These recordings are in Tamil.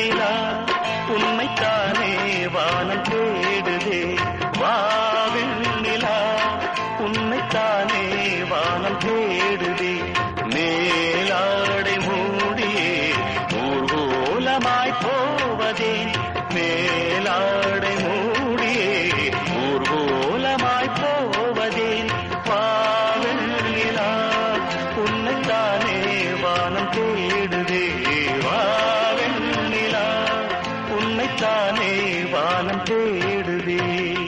நிலா உண்மைத்தானே வானம் தேடுதே வாவில் நிலா உண்மைத்தானே வானம் தேடுதே மேலாடை மூடியே ஊர்கோலமாய் போவதே மேலாடை மூடியே ஊர்கோலமாய் போவதே வாவில் நிலா உன்னைத்தானே வானம் தேடுதே வாவில் நிலா உன்னைத்தானே வானம் தேடுதே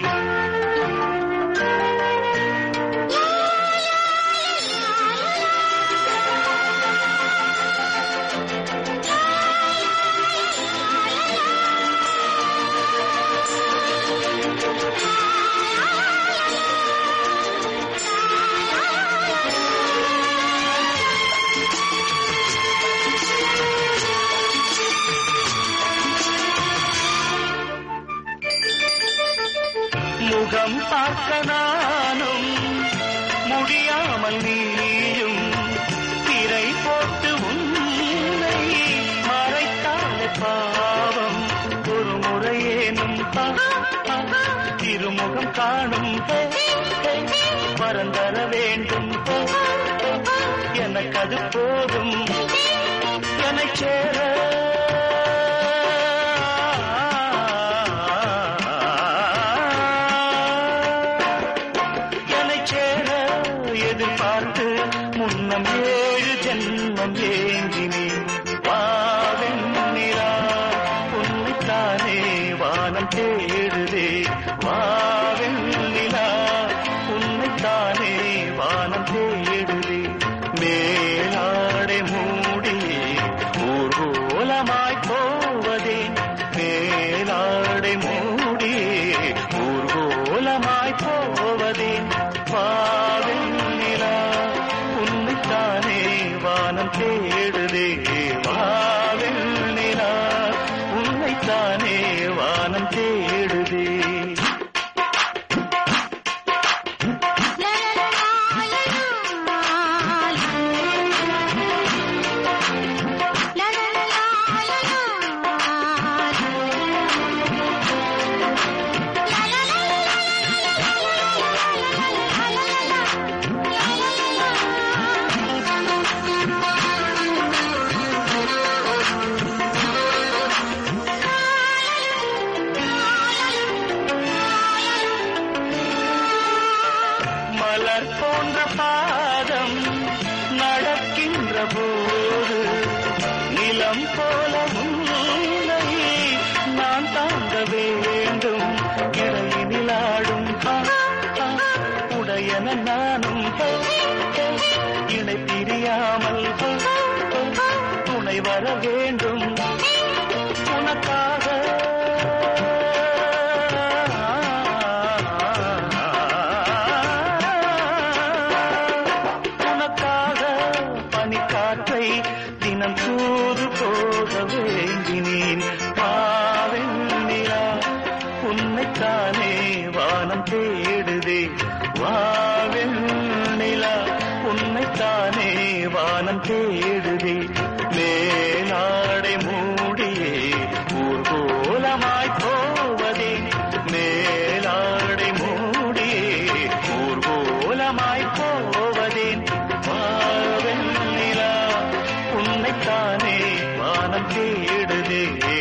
முகம் பார்க்க நானும் முடியாமல் நீயும் திரை போட்டு உன்னை மறைத்தாலே பாவம் ஒரு முறையேனும் பா, பா, திருமுகம் காணும் பே, பே, வரந்தர வேண்டும் பே, பே, எனக்கு அது போதும் என்னை சேர என்னை சேர எதிர்பார்த்து முன்னம் ஏழு ஜென்மம் ஏங்கினேன் வாவெண்ணிலா உன்னைத்தானே வானம் தேடுதே வாவெண்ணிலா உன்னைத்தானே வானம் தேடுதே மேலாடை மூடியே ஊர்கோலமாய் போவதே மேலாடை மூடியே ஊர்கோலமாய் போவதே வாவெண்ணிலா உன்னைத்தானே வானம் தேடுதே வாவெண்ணிலா உன்னைத்தானே வானம் தேடுதே மலர் போன்ற பாதம் நடக்கின்ற போது நிலம் போல உன்னை நான் தாங்க வேண்டும் இடையினிலாடும் ஆ, ஆ, உடையன நானும் ஆ, ஆ, இணை பிரியாமல் ஆ, ஆ, துணை வர வேண்டும் உனக்காக உனக்காக பனிக்காற்றை தினம் தூது போக வேண்டினேன் பாவெண்ணிலா உன்னைத்தானே வானம் தேடுதே வாவெண்ணிலா உன்னைத்தானே வானம் தேடுதே மேலாடை மூடியே ஊர்கோலமாய் போவதே மேலாடை மூடியே ஊர்கோலமாய் போவதே வாவெண்ணிலா உன்னைத்தானே வானம் தேடுதே